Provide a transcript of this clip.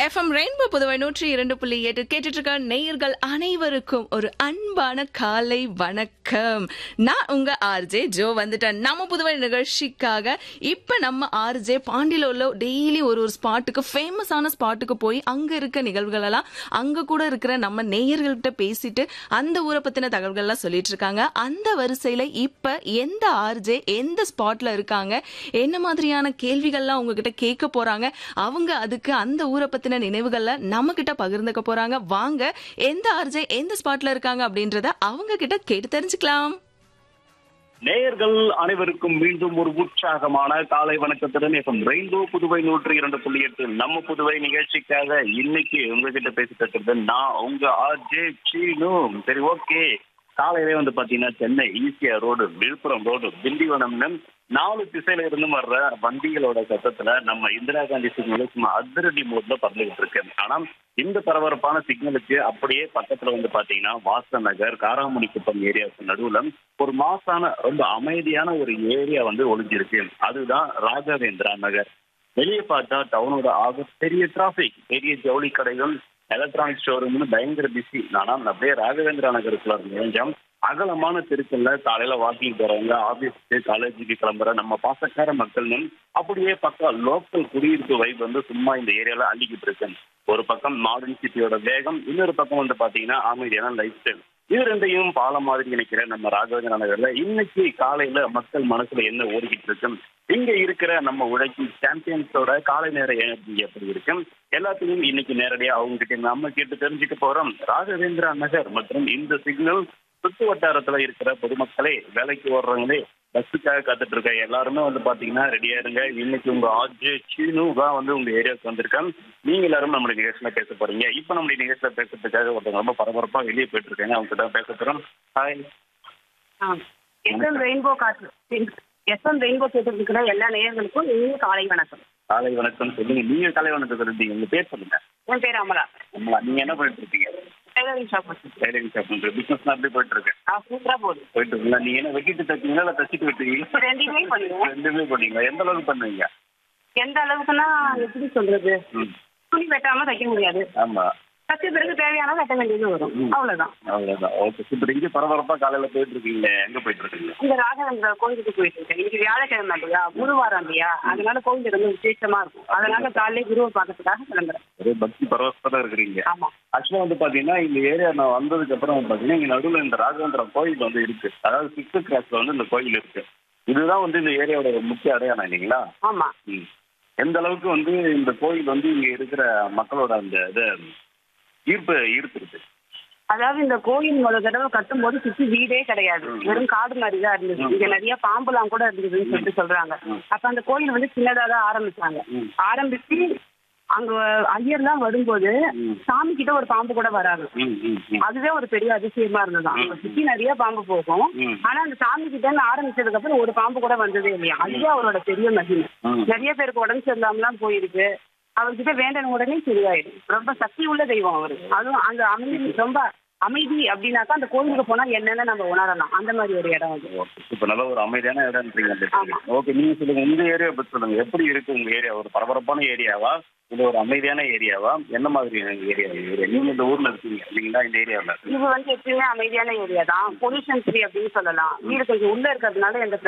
FM rainbow Puduvai நூற்றி இரண்டு புள்ளி எட்டு கேட்டுட்டு இருக்க நேயர்கள் அனைவருக்கும் ஒரு அன்பான காலை வணக்கம் நான் உங்க ஆர்ஜே ஜோ வந்துட்டேன் நம்ம புதுவை நிகழ்ச்சிக்காக இப்ப நம்ம ஆர்ஜே பாண்டியில உள்ள டெய்லி ஒரு ஒரு ஸ்பாட்டுக்கு ஃபேமஸான ஸ்பாட்டுக்கு போய் அங்க இருக்க நிகழ்வுகள் எல்லாம் அங்க கூட இருக்கிற நம்ம நேயர்கள்கிட்ட பேசிட்டு அந்த ஊரை பத்தின தகவல்கள் எல்லாம் சொல்லிட்டு இருக்காங்க அந்த வரிசையில இப்ப எந்த ஆர்ஜே எந்த ஸ்பாட்ல இருக்காங்க என்ன மாதிரியான கேள்விகள்லாம் உங்ககிட்ட கேட்க போறாங்க அவங்க அதுக்கு அந்த ஊரை பத்தின நினைவுகள்ல நம்ம கிட்ட பகிர்ந்துக்க போறாங்க வாங்க எந்த ஆர்ஜே எந்த ஸ்பாட்ல இருக்காங்க அப்படின்றத அவங்க கிட்ட கேட்டு தெரிஞ்சுக்கலாம் நேயர்கள் அனைவருக்கும் மீண்டும் ஒரு உற்சாகமான காலை வணக்கத்துடன் எஃப்எம் ரெயின்போ புதுவை நூற்றி இரண்டு புள்ளி எட்டு நம்ம புதுவை நிகழ்ச்சிக்காக இன்னைக்கு உங்ககிட்ட பேசிட்டு இருக்கிறது நான் உங்க ஆர்ஜே சீனு சரி ஓகே காலையிலே வந்து பாத்தீங்கன்னா Chennai ECR road Villupuram road திண்டிவனம்னு நாலு திசையில இருந்து வர்ற வண்டிகளோட சத்தத்துல நம்ம இந்திரா காந்தி சிக்னல் சும்மா அதிரடி மோட்ல பறந்துகிட்டு இருக்கு ஆனா இந்த பரபரப்பான சிக்னலுக்கு அப்படியே பக்கத்துல வந்து பாத்தீங்கன்னா வாச நகர் காராமணி குப்பம் ஏரியாவுக்கு நடுவுல ஒரு மாசான ரொம்ப அமைதியான ஒரு ஏரியா வந்து ஒளிஞ்சிருக்கு அதுதான் ராகவேந்திரா நகர் வெளியே பார்த்தா டவுனோட ஆக பெரிய டிராபிக் பெரிய ஜவுளி கடைகள் எலக்ட்ரானிக் ஷோரூம்னு பயங்கர பிஸி ஆனா அப்படியே ராகவேந்திரா நகருக்குள்ள நுழைஞ்சோம் அகலமான தெருக்கள்ல காலையில வாக்கிங் போறவங்க ஆபீஸ்க்கு காலேஜுக்கு கிளம்புற நம்ம பாசக்கார மக்கள்னு அப்படியே பக்கம் லோக்கல் குடியிருப்பு வைப் வந்து சும்மா இந்த ஏரியால அள்ளிக்கிட்டு இருக்கு ஒரு பக்கம் மாடர்ன் சிட்டியோட வேகம் இன்னொரு பக்கம் வந்து பாத்தீங்கன்னா அமைதியான லைஃப் ஸ்டைல் இது ரெண்டையும் பாலம் மாதிரி நினைக்கிற நம்ம ராகவேந்திர நகர்ல இன்னைக்கு காலையில மக்கள் மனசுல என்ன ஓடிக்கிட்டு இருக்கு இங்க இருக்கிற நம்ம உழைக்கும் சாம்பியன்ஸோட காலை நேர எனர்ஜி எப்படி இருக்கு எல்லாத்தையும் இன்னைக்கு நேரடியா அவங்க கிட்ட நம்ம கேட்டு தெரிஞ்சுக்க போறோம் ராகவேந்திரா நகர் மற்றும் இந்த சிக்னல் சுற்று வட்டாரத்துல இருக்கிற பொதுமக்களே வேலைக்கு ஓடுறவங்களே பஸ்ஸுக்காக காத்துட்டு இருக்க எல்லாருமே வந்து பாத்தீங்கன்னா ரெடியா இருங்க இன்னைக்கு உங்க ஆஜ் சீனு தான் வந்து உங்க ஏரியாவுக்கு வந்திருக்காங்க நீங்க எல்லாரும் நம்மளுடைய நிகழ்ச்சியில பேச போறீங்க இப்ப நம்மளுடைய நிகழ்ச்சியில பேசுறதுக்காக ஒருத்தவங்க ரொம்ப பரபரப்பா வெளியே போயிட்டு இருக்காங்க அவங்க கிட்ட பேச போறோம் ஹாய் எஸ்எம் ரெயின்போ காற்று எஸ்எம் ரெயின்போ கேட்டிருக்கிற எல்லா நேயர்களுக்கும் இனிய காலை வணக்கம் காலை வணக்கம் சொல்லுங்க நீங்க காலை வணக்கத்தை இருந்தீங்க உங்க பேர் சொல்லுங்க என் பேர் அமலா ஆமா நீங்க என்ன பண்ணிட்டு இருக்கீங்க டெய்லரிங் ஷாப் வச்சிருக்கேன். டைலரிங் ஷாப் பண்ற பிசினஸ் எப்படி போயிட்டு இருக்கு ஆ சூப்பரா போகுது போயிட்டு இருக்குங்களா நீங்க என்ன வெட்டிட்டு தைச்சீங்களா இல்ல தச்சிட்டு வெட்டுவீங்களா ரெண்டுமே பண்ணுவோம் ரெண்டுமே பண்ணீங்களா எந்த அளவுக்கு பண்ணுவீங்க எந்த அளவுக்குன்னா எப்படி சொல்றது ம் துணி வெட்டாம தைக்க முடியாது ஆமா தச்ச பிறகு தேவையான வெட்ட வேண்டியது வரும் ம். அவ்வளவுதான் அவ்வளவுதான் ஓகே சூப்பர் இங்க பரபரப்பா காலையில போயிட்டு இருக்கீங்க எங்க போயிட்டு இருக்கீங்க இந்த ராகவேந்திர கோயிலுக்கு போயிட்டு இருக்கேன் இன்னைக்கு வியாழக்கிழமை இல்லையா குருவாரம் இல்லையா அதனால கோயில் ரொம்ப விசேஷமா இருக்கும் அதனால காலையில குருவை பார்க்கறதுக்காக கிளம்புறேன் ஒரே பக்தி பரவசத்தா இருக்கிறீங்க ஆமா ஆக்சுவலா வந்து பாத்தீங்கன்னா இந்த ஏரியா நான் வந்ததுக்கு அப்புறம் வந்து பாத்தீங்கன்னா இங்க நடுவுல இந்த ராகவேந்திர கோயில் வந்து இருக்கு அதாவது சிக்ஸ்த் கிளாஸ்ல வந்து இந்த கோயில் இருக்கு இதுதான் வந்து இந்த ஏரியாவோட ஒரு முக்கிய அடையாளம் இல்லைங்களா ஆமா ம். எந்த அளவுக்கு வந்து இந்த கோயில் வந்து இங்க இருக்கிற மக்களோட அந்த இதை ஈர்ப்பு ஈர்த்திருக்கு அதாவது இந்த கோயில் முதல் தடவை கட்டும்போது சுத்தி வீடே கிடையாது ம். வெறும் காடு மாதிரி தான் இருந்தது இங்க நிறைய பாம்புலாம் கூட இருந்ததுன்னு சொல்லிட்டு சொல்றாங்க ம். அப்ப அந்த கோயில் வந்து சின்னதா தான் ஆரம்பிச்சாங்க ம். ஆரம்பிச்சு அங்க ஐயர்லாம் வரும்போது ம். சாமி கிட்ட ஒரு பாம்பு கூட வராது ம், ம், ம். அதுவே ஒரு பெரிய அதிசயமா இருந்தது ம். அங்க சுத்தி நிறைய பாம்பு போகும் ம். ஆனா அந்த சாமி கிட்ட ஆரம்பிச்சதுக்கு அப்புறம் ஒரு பாம்பு கூட வந்ததே இல்லையா அதுவே அவரோட பெரிய மகிமை ம். நிறைய பேருக்கு உடம்பு சரியில்லாமலாம் போயிருக்கு அவர்கிட்ட வேண்டின உடனே சரியாயிடும் ரொம்ப சக்தி உள்ள தெய்வம் அவரு அதுவும் அந்த அமைதி ரொம்ப அமைதி அப்படின்னாக்கா அந்த கோயிலுக்கு போனா என்னன்னு நம்ம உணரலாம் அந்த மாதிரி ஒரு இடம் அது ஓகே இப்ப நல்ல ஒரு அமைதியான இடம்ன்றீங்க ஆமா. ஓகே நீங்க சொல்லுங்க இந்த ஏரியா பத்தி சொல்லுங்க எப்படி இருக்கு உங்க ஏரியா ஒரு பரபரப்பான ஏரியாவா இல்ல ஒரு அமைதியான ஏரியாவா என்ன மாதிரி ஏரியா ஏரியா நீங்க இந்த ஊர்ல இருக்கீங்க இல்லைங்களா இந்த ஏரியாவில் இது வந்து எப்பயுமே அமைதியான ஏரியா தான் பொல்யூஷன் ஃப்ரீ அப்படின்னு சொல்லலாம் வீடு கொஞ்சம் உள்ள இருக்கிறதுனால எந்த